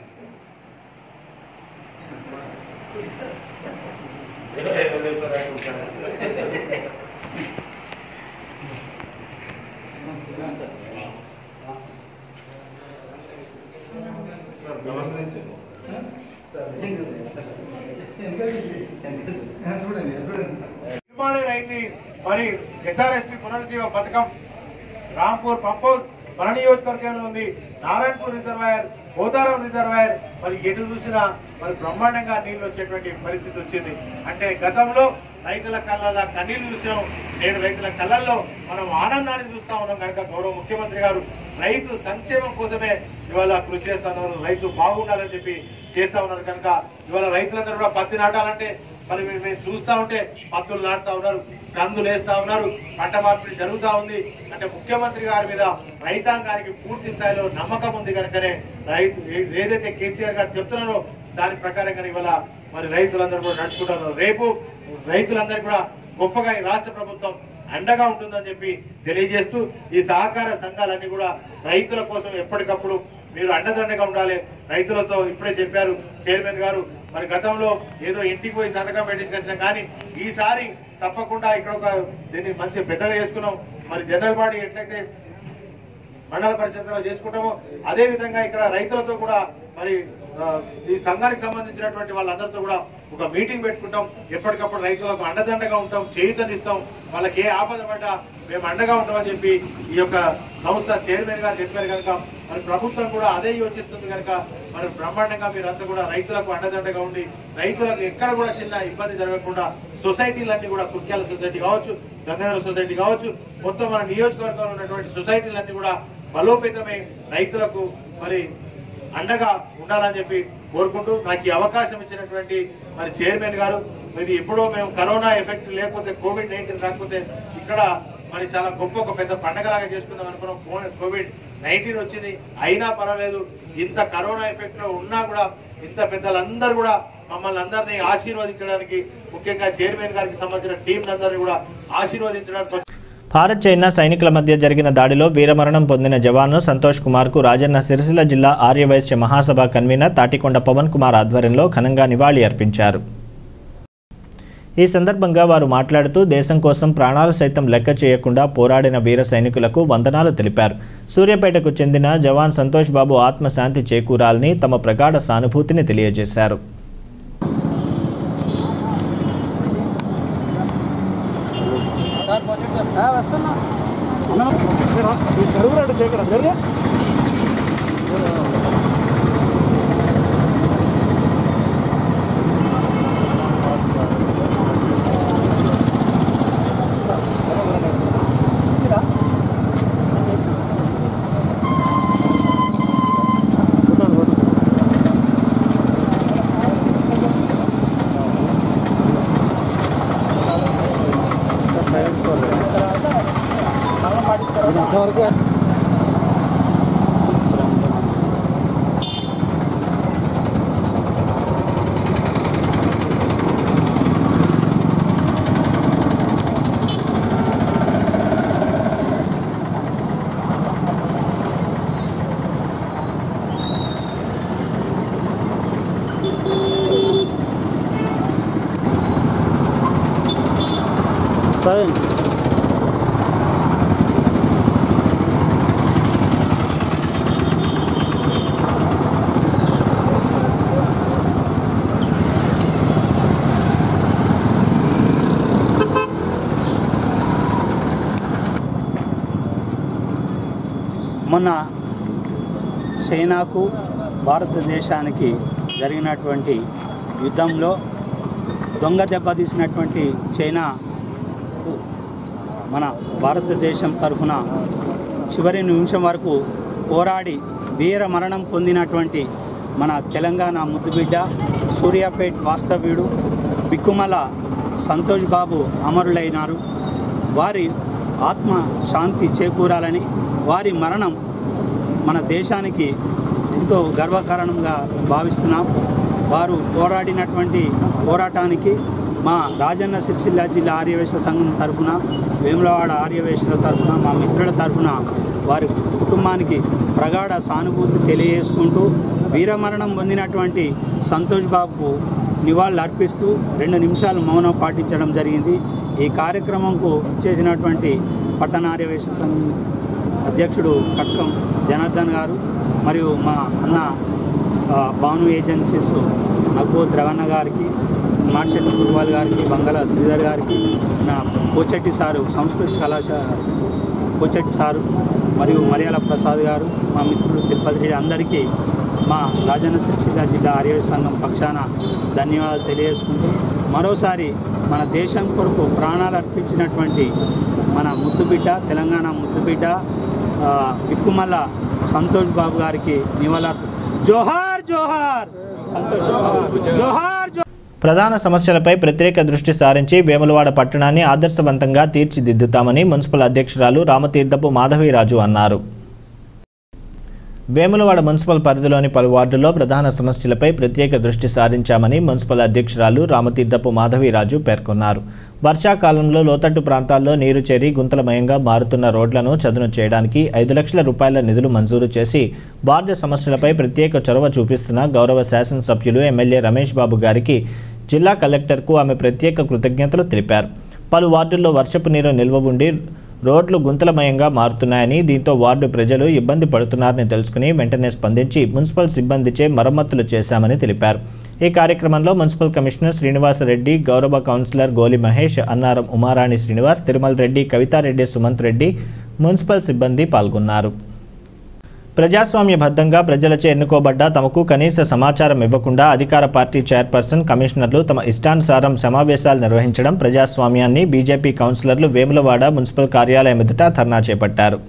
S10: నిర్మాణం అయింది మరి ఎస్ఆర్ఎస్పి పునరుజ్జీవ పథకం రాంపూర్ పంపౌస్ మన నియోజకవర్గంలో ఉంది నారాయణపూర్ రిజర్వాయర్ పోతారం రిజర్వాయర్ మరి ఎటు చూసినా మరి బ్రహ్మాండంగా నీళ్లు వచ్చేటువంటి పరిస్థితి వచ్చింది అంటే గతంలో రైతుల కళ్ళల్లో కన్నీళ్లు చూసాం నేడు రైతుల కళ్ళల్లో మనం ఆనందాన్ని చూస్తా ఉన్నాం కనుక గౌరవ ముఖ్యమంత్రి గారు రైతు సంక్షేమం కోసమే ఇవాళ కృషి చేస్తా ఉన్నారు రైతు బాగుండాలని చెప్పి చేస్తా ఉన్నారు కనుక ఇవాళ రైతులందరూ కూడా పత్తి నాటాలంటే మరి మేము మేము చూస్తా ఉంటే పత్తులు నాటుతా ఉన్నారు కందులు వేస్తా ఉన్నారు పంట మార్పిడి జరుగుతా ఉంది అంటే ముఖ్యమంత్రి గారి మీద రైతాంగానికి పూర్తి స్థాయిలో నమ్మకం ఉంది కనుకనే రైతు ఏ- ఏదైతే కేసీఆర్ గారు చెప్తున్నారో దాని ప్రకారంగా ఇవాళ మరి రైతులందరూ కూడా నడుచుకుంటున్నారు రేపు రైతులందరూ కూడా గొప్పగా ఈ రాష్ట్ర ప్రభుత్వం అండగా ఉంటుందని చెప్పి తెలియజేస్తూ ఈ సహకార సంఘాలన్నీ కూడా రైతుల కోసం ఎప్పటికప్పుడు మీరు అండదండగా ఉండాలి రైతులతో ఇప్పుడే చెప్పారు చైర్మన్ గారు మరి గతంలో ఏదో ఇంటికి పోయి సంతకం పెట్టించుకొచ్చినా కానీ ఈసారి తప్పకుండా ఇక్కడ ఒక దీన్ని మంచి పెద్దగా చేసుకున్నాం మరి జనరల్ బాడీ ఎట్లయితే మండల పరిషత్లో చేసుకుంటామో అదే విధంగా ఇక్కడ రైతులతో కూడా మరి ఆ, ఈ సంఘానికి సంబంధించినటువంటి వాళ్ళందరితో కూడా ఒక మీటింగ్ పెట్టుకుంటాం ఎప్పటికప్పుడు రైతులకు అండదండగా ఉంటాం చేయుతనిస్తాం వాళ్ళకి ఏ ఆపద పడ్డా మేము అండగా ఉంటామని చెప్పి ఈ యొక్క సంస్థ చైర్మన్ గారు చెప్పారు కనుక మరి ప్రభుత్వం కూడా అదే యోచిస్తుంది కనుక మరి బ్రహ్మాండంగా మీరంతా కూడా రైతులకు అండదండగా ఉండి రైతులకు ఎక్కడ కూడా చిన్న ఇబ్బంది జరగకుండా సొసైటీలన్నీ కూడా కుర్క్యాల సొసైటీ కావచ్చు గంగాధర సొసైటీ కావచ్చు మొత్తం మన నియోజకవర్గంలో ఉన్నటువంటి సొసైటీలన్నీ కూడా బలోపేతమై రైతులకు మరి అండగా ఉండాలని చెప్పి కోరుకుంటూ నాకు ఈ అవకాశం ఇచ్చినటువంటి మరి చైర్మన్ గారు ఇది ఎప్పుడో మేము కరోనా ఎఫెక్ట్ లేకపోతే కోవిడ్ నైన్టీన్ రాకపోతే ఇక్కడ మరి చాలా గొప్ప ఒక పెద్ద పండగలాగా చేసుకుందాం అనుకున్నాం కో- కోవిడ్ నైన్టీన్ వచ్చింది అయినా పర్వాలేదు ఇంత కరోనా ఎఫెక్ట్ లో ఉన్నా కూడా ఇంత పెద్దలందరూ కూడా మమ్మల్ని అందరినీ ఆశీర్వదించడానికి ముఖ్యంగా చైర్మన్ గారికి సంబంధించిన టీం అందరినీ కూడా ఆశీర్వదించడానికి వచ్చి-
S1: భారత్ చైనా సైనికుల మధ్య జరిగిన దాడిలో వీరమరణం పొందిన జవాను సంతోష్ కుమార్కు రాజన్న సిరిసిల్ల జిల్లా ఆర్యవైశ్య మహాసభ కన్వీనర్ తాటికొండ పవన్ కుమార్ ఆధ్వర్యంలో ఘనంగా నివాళి అర్పించారు ఈ సందర్భంగా వారు మాట్లాడుతూ దేశం కోసం ప్రాణాలు సైతం లెక్క చేయకుండా పోరాడిన వీర సైనికులకు వందనాలు తెలిపారు సూర్యాపేటకు చెందిన జవాన్ సంతోష్ బాబు ఆత్మశాంతి చేకూరాలని తమ ప్రగాఢ సానుభూతిని తెలియజేశారు
S12: మొన్న చైనాకు భారతదేశానికి జరిగినటువంటి యుద్ధంలో దొంగ దెబ్బతీసినటువంటి చైనా మన భారతదేశం తరఫున చివరి నిమిషం వరకు పోరాడి వీర మరణం పొందినటువంటి మన తెలంగాణ ముద్దుబిడ్డ సూర్యాపేట్ వాస్తవ్యుడు బిక్కుమల సంతోష్ బాబు అమరులైనారు వారి ఆత్మ శాంతి చేకూరాలని వారి మరణం మన దేశానికి ఎంతో గర్వకారణంగా భావిస్తున్నాం వారు పోరాడినటువంటి పోరాటానికి మా రాజన్న సిరిసిల్ల జిల్లా ఆర్యవేశ సంఘం తరఫున వేములవాడ ఆర్యవేశల తరఫున మా మిత్రుల తరఫున వారి కుటుంబానికి ప్రగాఢ సానుభూతి తెలియజేసుకుంటూ వీరమరణం పొందినటువంటి సంతోష్ బాబుకు నివాళులు అర్పిస్తూ రెండు నిమిషాలు మౌనం పాటించడం జరిగింది ఈ కార్యక్రమంకు చేసినటువంటి పట్టణ ఆర్యవేశ సంఘం అధ్యక్షుడు కట్కం జనార్దన్ గారు మరియు మా అన్న ఆ, భాను ఏజెన్సీస్ నక్బోత్ రవణ గారికి మార్షల్ గురువాల్ గారికి బంగాళ శ్రీధర్ గారికి నా పోచెట్టి సారు సంస్కృతి కళాశాల పోచెట్టి సారు మరియు మరియాల ప్రసాద్ గారు మా మిత్రులు తిరుపతి రెడ్డి అందరికీ మా రాజన్న సిరిసిల్ల జిల్లా ఆర్యవ సంఘం పక్షాన ధన్యవాదాలు తెలియజేసుకుంటూ మరోసారి మన దేశం కొరకు ప్రాణాలు అర్పించినటువంటి మన ముద్దుబిడ్డ తెలంగాణ ముద్దుబిడ్డ ఆ, విక్కుమల్ల సంతోష్ బాబు గారికి నివాళులు జోహార్ జోహార్ సంతోష్ జోహార్ జోహార్
S1: ప్రధాన సమస్యలపై ప్రత్యేక దృష్టి సారించి వేములవాడ పట్టణాన్ని ఆదర్శవంతంగా తీర్చిదిద్దుతామని మున్సిపల్ అధ్యక్షురాలు రామతీర్థపు మాధవీరాజు అన్నారు వేములవాడ మున్సిపల్ పరిధిలోని పలు వార్డుల్లో ప్రధాన సమస్యలపై ప్రత్యేక దృష్టి సారించామని మున్సిపల్ అధ్యక్షురాలు రామతీర్థపు మాధవీరాజు పేర్కొన్నారు వర్షాకాలంలో లోతట్టు ప్రాంతాల్లో నీరు చేరి గుంతలమయంగా మారుతున్న రోడ్లను చదును చేయడానికి ఐదు లక్షల రూపాయల నిధులు మంజూరు చేసి వార్డు సమస్యలపై ప్రత్యేక చొరవ చూపిస్తున్న గౌరవ శాసనసభ్యులు ఎమ్మెల్యే రమేష్ బాబు గారికి జిల్లా కలెక్టర్కు ఆమె ప్రత్యేక కృతజ్ఞతలు తెలిపారు పలు వార్డుల్లో వర్షపు నీరు నిల్వ ఉండి రోడ్లు గుంతలమయంగా మారుతున్నాయని దీంతో వార్డు ప్రజలు ఇబ్బంది పడుతున్నారని తెలుసుకుని వెంటనే స్పందించి మున్సిపల్ సిబ్బందిచే మరమ్మతులు చేశామని తెలిపారు ఈ కార్యక్రమంలో మున్సిపల్ కమిషనర్ శ్రీనివాసరెడ్డి గౌరవ కౌన్సిలర్ గోలి మహేష్ అన్నారం ఉమారాణి శ్రీనివాస్ తిరుమల రెడ్డి కవితారెడ్డి సుమంత్ రెడ్డి మున్సిపల్ సిబ్బంది పాల్గొన్నారు ప్రజాస్వామ్యబద్ధంగా ప్రజలచే ఎన్నుకోబడ్డ తమకు కనీస సమాచారం ఇవ్వకుండా అధికార పార్టీ చైర్పర్సన్ కమిషనర్లు తమ ఇష్టానుసారం సమావేశాలు నిర్వహించడం ప్రజాస్వామ్యాన్ని బీజేపీ కౌన్సిలర్లు వేములవాడ మున్సిపల్ కార్యాలయం ఎదుట ధర్నా చేపట్టారు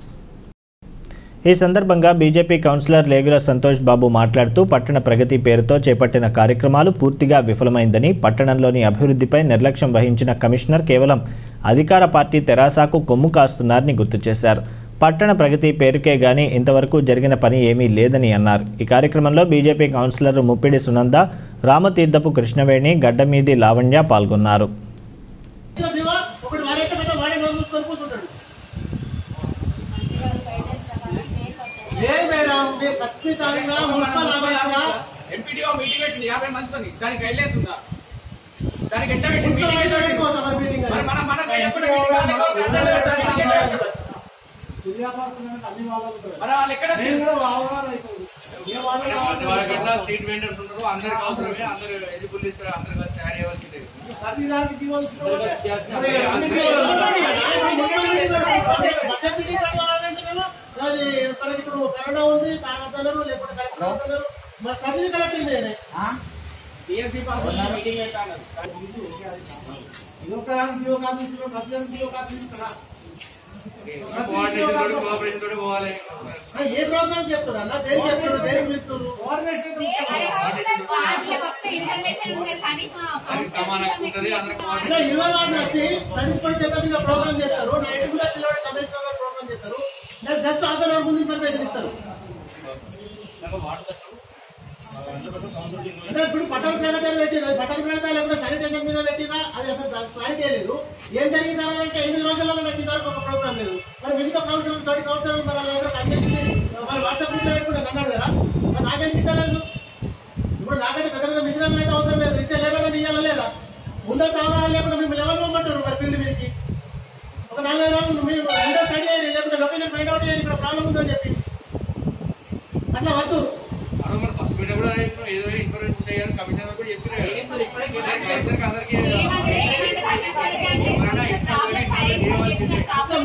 S1: ఈ సందర్భంగా బీజేపీ కౌన్సిలర్ లేగుల సంతోష్ బాబు మాట్లాడుతూ పట్టణ ప్రగతి పేరుతో చేపట్టిన కార్యక్రమాలు పూర్తిగా విఫలమైందని పట్టణంలోని అభివృద్ధిపై నిర్లక్ష్యం వహించిన కమిషనర్ కేవలం అధికార పార్టీ తెరాసాకు కొమ్ము కాస్తున్నారని గుర్తు చేశారు పట్టణ ప్రగతి పేరుకే గాని ఇంతవరకు జరిగిన పని ఏమీ లేదని అన్నారు ఈ కార్యక్రమంలో బీజేపీ కౌన్సిలర్ ముప్పిడి సునంద రామతీర్థపు కృష్ణవేణి గడ్డమీది లావణ్య పాల్గొన్నారు
S13: ఒకటి వారైతే పెద్ద వాడే రోజు చూసుకొని కూర్చుంటాడు లేదు మేడం మీరు ఖచ్చితంగా మున్సిపల్ ఆఫీసులో
S14: ఎంపీడీఓ మీటింగ్ పెట్టింది యాభై మందితోని దానికి గైడ్లైన్స్ ఉందా దానికి ఎట్లా పెట్టి
S13: మున్సిపల్
S14: మీటింగ్
S13: ఆఫీసులో
S14: పెట్టింది?
S13: పెట్టుకోవచ్చా మరి మీటింగ్
S14: మరి మనం మనం ఎప్పుడు మీటింగ్ కాదు, ఎవరు ప్రజలు పెడతారు, మీటింగ్ ఎట్లా పెడతారు? మరి వాళ్ళు ఎక్కడ
S15: వాళ్ళకి ఎట్లా స్ట్రీట్ వెండర్స్ ఉంటారు అందరికి అవసరమే అందరు ఎలిజిబుల్ ఇస్తారు అందరు కలిసి తయారు చేయవలసిందే
S13: బడ్జెట్ మీటింగ్ పెడదామంటేనేమో అది మనకి ఇప్పుడు కరోనా ఉంది సాగతున్నారు లేకపోతే కరెక్ట్ అవుతున్నారు మరి ప్రతిదీ కరెక్ట్ నేనే
S14: టీఎస్సీ పాస్ మీటింగ్ పెట్టాను
S15: కోఆర్డినేషన్ తోటి కోఆపరేషన్ తోటి పోవాలి
S13: ఏ ప్రోగ్రామ్ చెప్తారు అన్న దేని చెప్తారు దేని పిలుస్తారు
S15: దానికి సమానంగా ఉంటుంది అందరికి
S13: ఇట్లా ఇరవై వాడిని వచ్చి తడిసిపడి చేత మీద ప్రోగ్రామ్ చేస్తారు నైట్ కూడా పిల్లవాడి కమిషనర్ గారు ప్రోగ్రామ్ చేస్తారు లేదా జస్ట్ హాఫ్ అన్ అవర్ ముందు ఇన్ఫర్మేషన్ ఇస్తారు అంటే ఇప్పుడు పట్టణ ప్రగతి పెట్టినా పట్టణ ప్రగతి లేకపోతే శానిటైజర్ మీద పెట్టినా అది అసలు క్లారిటీ లేదు ఏం జరిగింది అంటే ఎనిమిది రోజులలో నాకు ఇంతవరకు ఒక ప్రోగ్రామ్ లేదు మరి మిగతా కౌన్సిలర్ తోటి కౌన్సిలర్ మరి అలా ఎవరో కంటెంట్ మరి వాట్సాప్ గ్రూప్ లో పెట్టుకుంటే అన్నాడు కదా మరి నాకెందుకు ఇతరులు ఇప్పుడు నాకైతే పెద్ద పెద్ద మిషనరీలు అయితే అవసరం లేదు ఇచ్చే లేబర్ అని ఇవ్వాలా లేదా ముందే కావాలి లేకుండా మేము లెవెల్ ఇవ్వమంటారు మరి ఫీల్డ్ మీదకి ఒక నాలుగైదు రోజులు మీరు ముందే స్టడీ అయ్యారు లేకుంటే లొకేషన్ ఫైండ్ అవుట్ అయ్యారు ఇక్కడ ప్రాబ్లం ఉందని చెప్పి అట్లా వద్దు
S15: మనం మరి ఫస్ట్ మీట్ కూడా ఏదో ఇన్ఫర్మేషన్ చేయాలి కమిషనర్ కూడా చెప్పినారు కమిషనర్కి అందరికీ ఎవరైనా ఇన్ఫర్మేషన్ చేయవలసిందే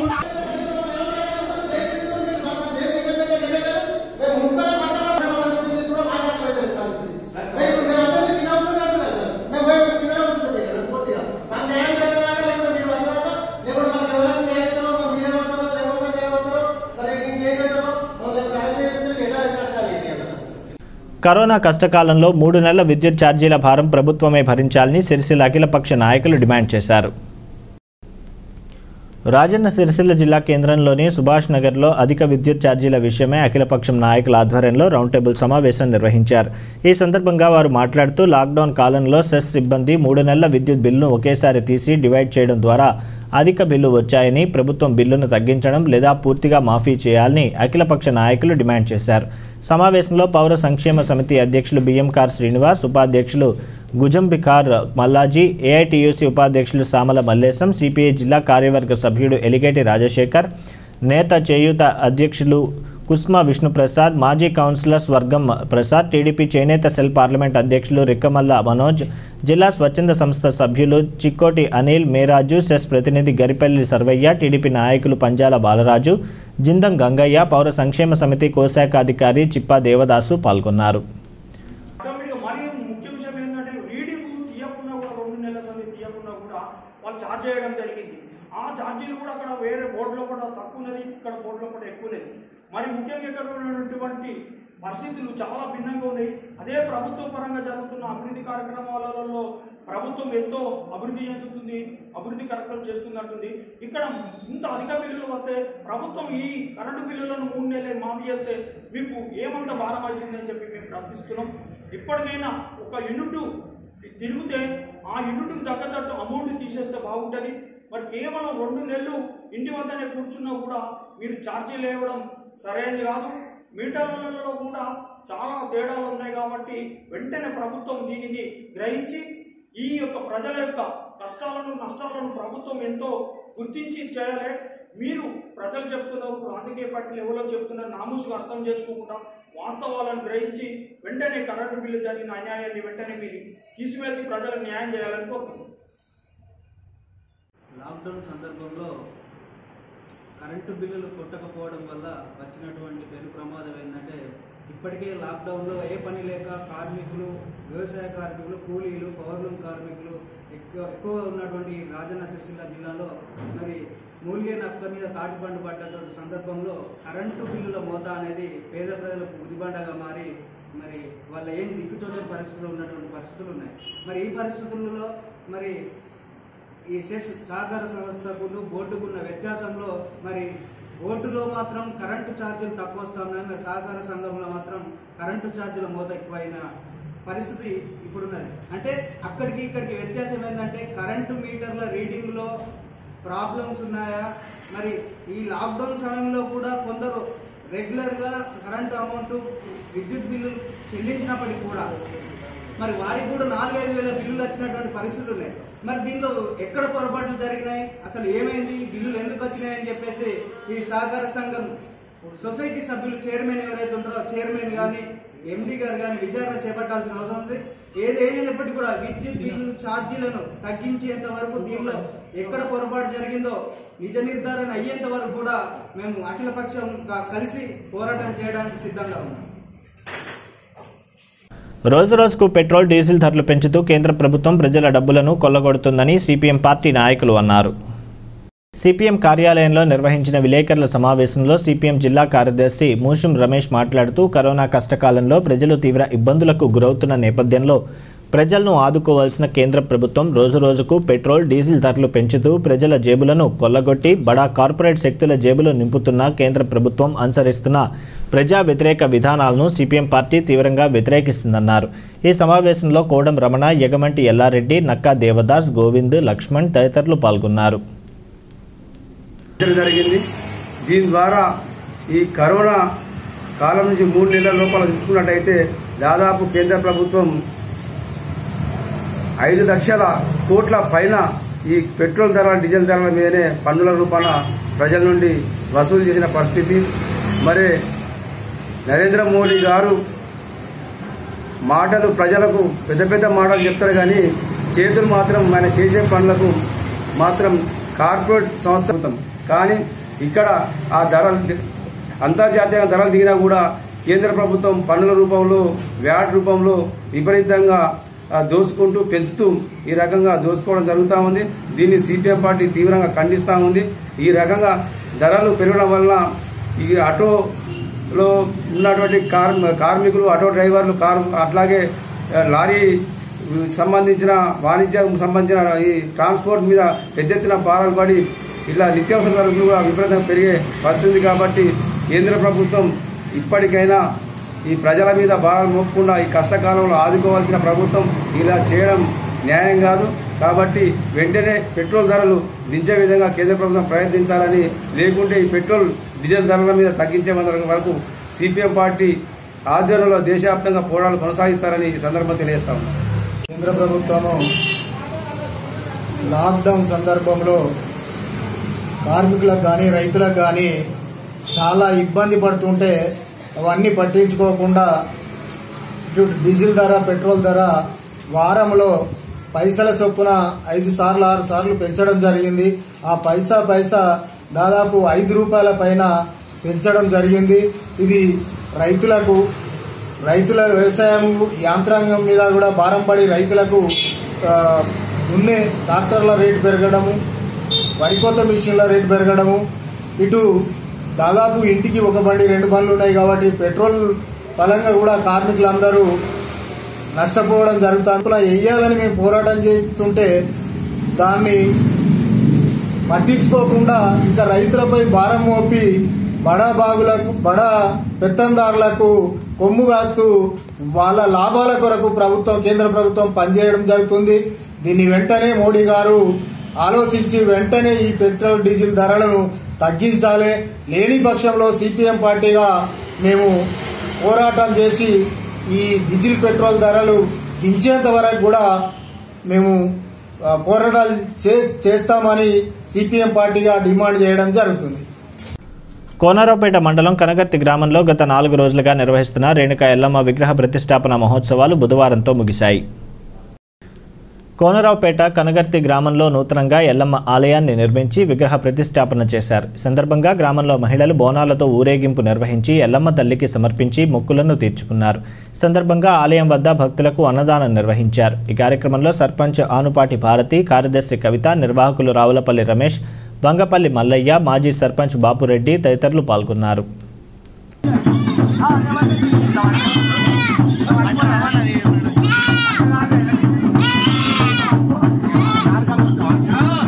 S1: కరోనా కష్టకాలంలో మూడు నెలల విద్యుత్ ఛార్జీల భారం ప్రభుత్వమే భరించాలని సిరిసిల్ల అఖిలపక్ష నాయకులు డిమాండ్ చేశారు రాజన్న సిరిసిల్ల జిల్లా కేంద్రంలోని సుభాష్ నగర్లో అధిక విద్యుత్ ఛార్జీల విషయమై అఖిలపక్షం నాయకుల ఆధ్వర్యంలో రౌండ్ టేబుల్ సమావేశం నిర్వహించారు ఈ సందర్భంగా వారు మాట్లాడుతూ లాక్డౌన్ కాలంలో సెస్ సిబ్బంది మూడు నెలల విద్యుత్ బిల్లును ఒకేసారి తీసి డివైడ్ చేయడం ద్వారా అధిక బిల్లు వచ్చాయని ప్రభుత్వం బిల్లును తగ్గించడం లేదా పూర్తిగా మాఫీ చేయాలని అఖిలపక్ష నాయకులు డిమాండ్ చేశారు సమావేశంలో పౌర సంక్షేమ సమితి అధ్యక్షులు బిఎం కార్ శ్రీనివాస్ ఉపాధ్యక్షులు గుజంబికార్ మల్లాజీ ఏఐటియుసి ఉపాధ్యక్షులు సామల మల్లేశం సిపిఐ జిల్లా కార్యవర్గ సభ్యుడు ఎలిగేటి రాజశేఖర్ నేత చేయూత అధ్యక్షులు కుస్మా విష్ణుప్రసాద్ మాజీ కౌన్సిలర్ స్వర్గం ప్రసాద్ టీడీపీ చేనేత సెల్ పార్లమెంట్ అధ్యక్షులు రిక్కమల్ల మనోజ్ జిల్లా స్వచ్ఛంద సంస్థ సభ్యులు చిక్కోటి అనిల్ మేరాజు సెస్ ప్రతినిధి గరిపల్లి సర్వయ్య టీడీపీ నాయకులు పంజాల బాలరాజు జిందం గంగయ్య పౌర సంక్షేమ సమితి కోశాఖ అధికారి చిప్పా దేవదాసు పాల్గొన్నారు
S16: ఆటోమేటిక్గా మరి ముఖ్య విషయం ఏంటంటే రీడింగ్ తీయకుండా కూడా రెండు నెలల సంది తీయకుండా కూడా వాళ్ళు ఛార్జ్ చేయడం జరిగింది ఆ ఛార్జీలు కూడా అక్కడ వేరే బోర్డులో కూడా తక్కువ ఉన్నది ఇక్కడ బోర్డులో కూడా ఎక్కువ ఉన్నది మరి ముఖ్యంగా ఇక్కడ ఉన్నటువంటి పరిస్థితులు చాలా భిన్నంగా ఉన్నాయి అదే ప్రభుత్వ పరంగా జరుగుతున్న అభివృద్ధి కార్యక్రమాలలో ప్రభుత్వం ఎంతో అభివృద్ధి చెందుతుంది అభివృద్ధి కార్యక్రమం చేస్తున్నట్టుంది ఇక్కడ ఇంత అధిక బిల్లులు వస్తే ప్రభుత్వం ఈ కరెంటు బిల్లులను మూడు నెలలు మాఫీ చేస్తే మీకు ఏమంత భారం అవుతుందని చెప్పి మేము ప్రశ్నిస్తున్నాం ఇప్పటికైనా ఒక యూనిట్ తిరిగితే ఆ యూనిట్కి తగ్గట్టు అమౌంట్ తీసేస్తే బాగుంటుంది మరి కేవలం రెండు నెలలు ఇంటి వద్దనే కూర్చున్నా కూడా మీరు ఛార్జీలు వేయడం సరైనది కాదు మీటర్లలో కూడా చాలా తేడాలు ఉన్నాయి కాబట్టి వెంటనే ప్రభుత్వం దీనిని గ్రహించి ఈ యొక్క ప్రజల యొక్క కష్టాలను నష్టాలను ప్రభుత్వం ఎంతో గుర్తించి చేయాలి మీరు ప్రజలు చెప్తున్నారు రాజకీయ పార్టీలు ఎవరో చెప్తున్నారు నామూసుగా అర్థం చేసుకోకుండా వాస్తవాలను గ్రహించి వెంటనే కరెంటు బిల్లు జరిగిన అన్యాయాన్ని వెంటనే మీరు తీసివేసి ప్రజలకు న్యాయం చేయాలని కోరుతున్నాను
S17: లాక్డౌన్ సందర్భంలో కరెంటు బిల్లులు కొట్టకపోవడం వల్ల వచ్చినటువంటి పెను ప్రమాదం ఏంటంటే ఇప్పటికే లాక్డౌన్లో ఏ పని లేక కార్మికులు వ్యవసాయ కార్మికులు కూలీలు పౌర్లూమ్ కార్మికులు ఎక్కువ ఎక్కువ ఉన్నటువంటి రాజన్న సిరిసిల్ల జిల్లాలో మరి మూల్య నక్క మీద తాటిపండు పడ్డ సందర్భంలో కరెంటు బిల్లుల మోత అనేది పేద ప్రజలకు గుదిబండగా మారి మరి వాళ్ళ ఏం దిక్కుతోచని పరిస్థితుల్లో ఉన్నటువంటి పరిస్థితులు ఉన్నాయి మరి ఈ పరిస్థితులలో మరి ఈ సెస్ సహకార సంస్థకు బోర్డుకున్న వ్యత్యాసంలో మరి బోర్డులో మాత్రం కరెంటు ఛార్జీలు తక్కువ వస్తా ఉన్నాయి మరి సహకార సంఘంలో మాత్రం కరెంటు ఛార్జీల మోత ఎక్కువైన పరిస్థితి ఇప్పుడున్నది అంటే అక్కడికి ఇక్కడికి వ్యత్యాసం ఏంటంటే కరెంటు మీటర్ల రీడింగ్లో ప్రాబ్లమ్స్ ఉన్నాయా మరి ఈ లాక్డౌన్ సమయంలో కూడా కొందరు రెగ్యులర్గా కరెంటు అమౌంట్ విద్యుత్ బిల్లులు చెల్లించినప్పటికీ కూడా మరి వారికి కూడా నాలుగైదు వేల బిల్లులు వచ్చినటువంటి పరిస్థితులు ఉన్నాయి మరి దీనిలో ఎక్కడ పొరపాట్లు జరిగినాయి అసలు ఏమైంది బిల్లులు ఎందుకు వచ్చినాయి అని చెప్పేసి ఈ సహకార సంఘం సొసైటీ సభ్యులు చైర్మన్ ఎవరైతే ఉంటారో చైర్మన్ కానీ ఎండి గారు కానీ విచారణ చేపట్టాల్సిన అవసరం ఉంది ఏది ఏమైనప్పటికీ కూడా విద్యుత్ బిల్లు ఛార్జీలను తగ్గించేంత వరకు దీనిలో ఎక్కడ పొరపాటు జరిగిందో నిజ నిర్ధారణ అయ్యేంత వరకు కూడా మేము అఖిలపక్షంగా కలిసి పోరాటం చేయడానికి సిద్ధంగా ఉన్నాం
S1: రోజు రోజుకు పెట్రోల్ డీజిల్ ధరలు పెంచుతూ కేంద్ర ప్రభుత్వం ప్రజల డబ్బులను కొల్లగొడుతుందని సిపిఎం పార్టీ నాయకులు అన్నారు సిపిఎం కార్యాలయంలో నిర్వహించిన విలేకరుల సమావేశంలో సిపిఎం జిల్లా కార్యదర్శి మూషం రమేష్ మాట్లాడుతూ కరోనా కష్టకాలంలో ప్రజలు తీవ్ర ఇబ్బందులకు గురవుతున్న నేపథ్యంలో ప్రజలను ఆదుకోవాల్సిన కేంద్ర ప్రభుత్వం రోజురోజుకు పెట్రోల్ డీజిల్ ధరలు పెంచుతూ ప్రజల జేబులను కొల్లగొట్టి బడా కార్పొరేట్ శక్తుల జేబులు నింపుతున్న కేంద్ర ప్రభుత్వం అనుసరిస్తున్న ప్రజా వ్యతిరేక విధానాలను సిపిఎం పార్టీ తీవ్రంగా వ్యతిరేకిస్తుందన్నారు ఈ సమావేశంలో కోడం రమణ యగమంటి ఎల్లారెడ్డి నక్కా దేవదాస్ గోవింద్ లక్ష్మణ్ తదితరులు పాల్గొన్నారు
S18: జరిగింది దీని ద్వారా ఈ కరోనా కాలం నుంచి మూడు నెలల లోపల చూసుకున్నట్టయితే దాదాపు కేంద్ర ప్రభుత్వం ఐదు లక్షల కోట్ల పైన ఈ పెట్రోల్ ధర డీజిల్ ధరల మీదనే పన్నుల రూపాన ప్రజల నుండి వసూలు చేసిన పరిస్థితి మరి నరేంద్ర మోడీ గారు మాటలు ప్రజలకు పెద్ద పెద్ద మాటలు చెప్తారు కానీ చేతులు మాత్రం ఆయన చేసే పనులకు మాత్రం కార్పొరేట్ సంస్థ కానీ ఇక్కడ ఆ ధరలు ది- అంతర్జాతీయ ధరలు దిగినా కూడా కేంద్ర ప్రభుత్వం పన్నుల రూపంలో వ్యాట్ రూపంలో విపరీతంగా ఆ, దోచుకుంటూ పెంచుతూ ఈ రకంగా దోచుకోవడం జరుగుతూ ఉంది దీన్ని సిపిఎం పార్టీ తీవ్రంగా ఖండిస్తూ ఉంది ఈ రకంగా ధరలు పెరగడం వల్ల ఈ ఆటోలో ఉన్నటువంటి కార్ కార్మికులు ఆటో డ్రైవర్లు కారు అట్లాగే ఆ, లారీ సంబంధించిన వాణిజ్యం సంబంధించిన ఈ ట్రాన్స్పోర్ట్ మీద పెద్ద ఎత్తున భారాలు పడి ఇలా నిత్యావసర ధరలు కూడా విపరీతంగా పెరిగే పరిస్థితి ఉంది కాబట్టి కేంద్ర ప్రభుత్వం ఇప్పటికైనా ఈ ప్రజల మీద భారాలు మోపకుండా ఈ కష్టకాలంలో ఆదుకోవాల్సిన ప్రభుత్వం ఇలా చేయడం న్యాయం కాదు కాబట్టి వెంటనే పెట్రోల్ ధరలు దించే విధంగా కేంద్ర ప్రభుత్వం ప్రయత్నించాలని లేకుంటే ఈ పెట్రోల్ డీజిల్ ధరల మీద తగ్గించే వరకు సిపిఎం పార్టీ ఆధ్వర్యంలో దేశవ్యాప్తంగా పోరాటాలు కొనసాగిస్తారని ఈ సందర్భంగా తెలియజేస్తా ఉన్నాం
S19: కేంద్ర ప్రభుత్వము లాక్డౌన్ సందర్భంలో కార్మికులకు కానీ రైతులకు కానీ చాలా ఇబ్బంది పడుతుంటే అవన్నీ పట్టించుకోకుండా ఇటు డీజిల్ ధర పెట్రోల్ ధర వారంలో పైసల చొప్పున ఐదు సార్లు ఆరు సార్లు పెంచడం జరిగింది ఆ పైసా పైసా దాదాపు ఐదు రూపాయల పైన పెంచడం జరిగింది ఇది రైతులకు రైతుల వ్యవసాయం యాంత్రాంగం మీద కూడా భారం పడి రైతులకు ఆ, దున్నే ట్రాక్టర్ల రేటు పెరగడము వరికోత మిషన్ల రేటు పెరగడము ఇటు దాదాపు ఇంటికి ఒక బండి రెండు బండ్లు ఉన్నాయి కాబట్టి పెట్రోల్ పరంగా కూడా కార్మికులందరూ నష్టపోవడం జరుగుతుంది వెయ్యాలని మేము పోరాటం చేస్తుంటే దాన్ని పట్టించుకోకుండా ఇంకా రైతులపై భారం మోపి బడా బాగులకు బడా పెత్తందారులకు కొమ్ము కాస్తూ వాళ్ళ లాభాల కొరకు ప్రభుత్వం కేంద్ర ప్రభుత్వం పనిచేయడం జరుగుతుంది దీన్ని వెంటనే మోడీ గారు ఆలోచించి వెంటనే ఈ పెట్రోల్ డీజిల్ ధరలను తగ్గించాలి లేని పక్షంలో సిపిఎం పార్టీగా మేము పోరాటం చేసి ఈ డీజిల్ పెట్రోల్ ధరలు దించేంత వరకు కూడా మేము ఆ, పోరాటాలు చే- చేస్తామని సిపిఎం పార్టీగా డిమాండ్ చేయడం జరుగుతుంది
S1: కోనరావుపేట మండలం కనగర్తి గ్రామంలో గత నాలుగు రోజులుగా నిర్వహిస్తున్న రేణుకా ఎల్లమ్మ విగ్రహ ప్రతిష్టాపన మహోత్సవాలు బుధవారంతో ముగిశాయి కోనరావుపేట కనగర్తి గ్రామంలో నూతనంగా ఎల్లమ్మ ఆలయాన్ని నిర్మించి విగ్రహ ప్రతిష్టాపన చేశారు ఈ సందర్భంగా గ్రామంలో మహిళలు బోనాలతో ఊరేగింపు నిర్వహించి ఎల్లమ్మ తల్లికి సమర్పించి మొక్కులను తీర్చుకున్నారు ఈ సందర్భంగా ఆలయం వద్ద భక్తులకు అన్నదానం నిర్వహించారు ఈ కార్యక్రమంలో సర్పంచ్ ఆనుపాటి భారతి కార్యదర్శి కవిత నిర్వాహకులు రావులపల్లి రమేష్ వంగపల్లి మల్లయ్య మాజీ సర్పంచ్ బాపురెడ్డి తదితరులు పాల్గొన్నారు
S11: ఆ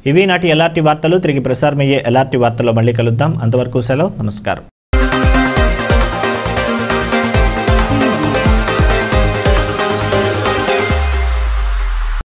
S1: ఇవి నాటి ఎల్ఆర్టీ వార్తలు తిరిగి ప్రసారమయ్యే ఎల్ఆర్టీ వార్తల్లో మళ్ళీ కలుద్దాం అంతవరకు సెలవు నమస్కారం